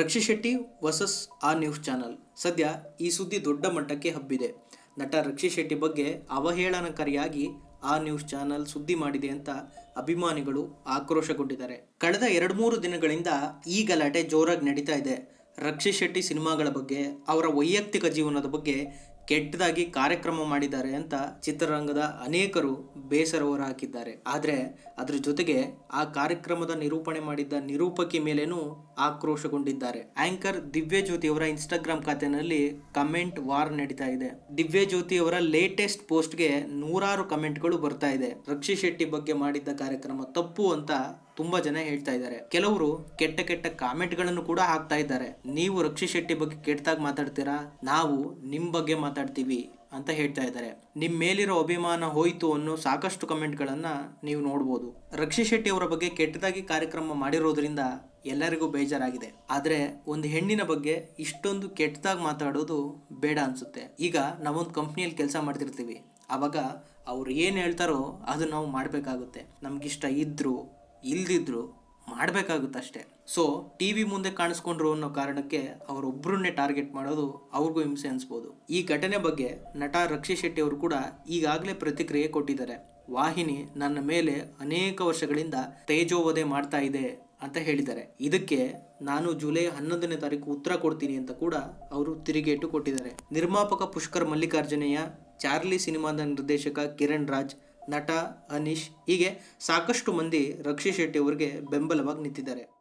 ರಕ್ಷಿ Shetty versus ಆ news channel ಸದ್ಯ ಈ ಸುದ್ದಿ ದೊಡ್ಡ ಮಟ್ಟಕ್ಕೆ ಹಬ್ಬಿದೆ ನಟ ರಕ್ಷಿ ಶೆಟ್ಟಿ ಬಗ್ಗೆ ಅವಹೇಳನಕಾರಿಯಾಗಿ ಆ ನ್ಯೂಸ್ ಚಾನಲ್ ಸುದ್ದಿ ಮಾಡಿದೆ ಅಂತ ಅಭಿಮಾನಿಗಳು ಆಕ್ರೋಶಗೊಂಡಿದ್ದಾರೆ ಕಳೆದ ಎರಡು ಮೂರು ದಿನಗಳಿಂದ ಈ ಗಲಾಟೆ ಜೋರಾಗಿ ನಡೀತಾ ಇದೆ ರಕ್ಷಿ ಶೆಟ್ಟಿ ಸಿನಿಮಾಗಳ ಬಗ್ಗೆ ಅವರ ವೈಯಕ್ತಿಕ ಜೀವನದ ಬಗ್ಗೆ ಕೆಟ್ಟದಾಗಿ ಕಾರ್ಯಕ್ರಮ ಮಾಡಿದ್ದಾರೆ ಅಂತ ಚಿತ್ರರಂಗದ ಅನೇಕರು ಬೇಸರ ಹೊರಹಾಕಿದ್ದಾರೆ ಆದರೆ ಅದ್ರ ಜೊತೆಗೆ ಆ ಕಾರ್ಯಕ್ರಮದ ನಿರೂಪಣೆ ಮಾಡಿದ್ದ ನಿರೂಪಕಿ ಮೇಲೇನೂ ಆಕ್ರೋಶಗೊಂಡಿದ್ದಾರೆ ಆಂಕರ್ ದಿವ್ಯ ಜ್ಯೋತಿ ಅವರ ಇನ್ಸ್ಟಾಗ್ರಾಮ್ ಖಾತೆನಲ್ಲಿ ಕಮೆಂಟ್ ವಾರ್ ನಡೀತಾ ಇದೆ ದಿವ್ಯ ಜ್ಯೋತಿ ಅವರ ಲೇಟೆಸ್ಟ್ ಪೋಸ್ಟ್ಗೆ ನೂರಾರು ಕಮೆಂಟ್ಗಳು ಬರ್ತಾ ಇದೆ ರಕ್ಷಿ ಶೆಟ್ಟಿ ಬಗ್ಗೆ ಮಾಡಿದ್ದ ಕಾರ್ಯಕ್ರಮ ತಪ್ಪು ಅಂತ ತುಂಬಾ ಜನ ಹೇಳ್ತಾ ಇದ್ದಾರೆ ಕೆಲವರು ಕೆಟ್ಟ ಕೆಟ್ಟ ಕಾಮೆಂಟ್ಗಳನ್ನು ಕೂಡ ಹಾಕ್ತಾ ಇದ್ದಾರೆ ನೀವು ರಕ್ಷಿ ಶೆಟ್ಟಿ ಬಗ್ಗೆ ಕೆಟ್ಟದಾಗಿ ಮಾತಾಡ್ತೀರಾ ನಾವು ನಿಮ್ ಬಗ್ಗೆ ಮಾತಾಡ್ತೀವಿ ಅಂತ ಹೇಳ್ತಾ ಇದ್ದಾರೆ ನಿಮ್ ಮೇಲಿರೋ ಅಭಿಮಾನ ಹೋಯ್ತು ಅನ್ನೋ ಸಾಕಷ್ಟು ಕಮೆಂಟ್ಗಳನ್ನ ನೀವು ನೋಡ್ಬೋದು ರಕ್ಷಿ ಶೆಟ್ಟಿ ಅವರ ಬಗ್ಗೆ ಕೆಟ್ಟದಾಗಿ ಕಾರ್ಯಕ್ರಮ ಮಾಡಿರೋದ್ರಿಂದ ಎಲ್ಲರಿಗೂ ಬೇಜಾರಾಗಿದೆ ಆದ್ರೆ ಒಂದು ಹೆಣ್ಣಿನ ಬಗ್ಗೆ ಇಷ್ಟೊಂದು ಕೆಟ್ಟದಾಗಿ ಮಾತಾಡೋದು ಬೇಡ ಅನ್ಸುತ್ತೆ ಈಗ ನಾವೊಂದು ಕಂಪ್ನಿಯಲ್ಲಿ ಕೆಲಸ ಮಾಡ್ತಿರ್ತೀವಿ ಅವಾಗ ಅವ್ರು ಏನು ಹೇಳ್ತಾರೋ ಅದು ನಾವು ಮಾಡಬೇಕಾಗುತ್ತೆ ನಮ್ಗಿಷ್ಟ ಇದ್ರು ಇಲ್ದಿದ್ರು ಮಾಡಬೇಕಾಗುತ್ತಷ್ಟೇ ಸೊ ಟಿ ವಿ ಮುಂದೆ ಕಾಣಿಸ್ಕೊಂಡ್ರು ಅನ್ನೋ ಕಾರಣಕ್ಕೆ ಅವರೊಬ್ಬರನ್ನೇ ಟಾರ್ಗೆಟ್ ಮಾಡೋದು ಅವ್ರಿಗೂ ಹಿಂಸೆ ಅನಿಸ್ಬೋದು ಈ ಘಟನೆ ಬಗ್ಗೆ ನಟ ರಕ್ಷಿ ಶೆಟ್ಟಿ ಅವರು ಕೂಡ ಈಗಾಗಲೇ ಪ್ರತಿಕ್ರಿಯೆ ಕೊಟ್ಟಿದ್ದಾರೆ ವಾಹಿನಿ ನನ್ನ ಮೇಲೆ ಅನೇಕ ವರ್ಷಗಳಿಂದ ತೇಜೋವಧೆ ಮಾಡ್ತಾ ಇದೆ ಅಂತ ಹೇಳಿದ್ದಾರೆ ಇದಕ್ಕೆ ನಾನು ಜುಲೈ ಹನ್ನೊಂದನೇ ತಾರೀಕು ಉತ್ತರ ಕೊಡ್ತೀನಿ ಅಂತ ಕೂಡ ಅವರು ತಿರುಗೇಟು ಕೊಟ್ಟಿದ್ದಾರೆ ನಿರ್ಮಾಪಕ ಪುಷ್ಕರ್ ಮಲ್ಲಿಕಾರ್ಜುನಯ್ಯ ಚಾರ್ಲಿ ಸಿನಿಮಾದ ನಿರ್ದೇಶಕ ಕಿರಣ್ ರಾಜ್ ನಟ ಅನೀಶ್ ಹೀಗೆ ಸಾಕಷ್ಟು ಮಂದಿ ರಕ್ಷಿ ಶೆಟ್ಟಿ ಅವರಿಗೆ ಬೆಂಬಲವಾಗಿ ನಿಂತಿದ್ದಾರೆ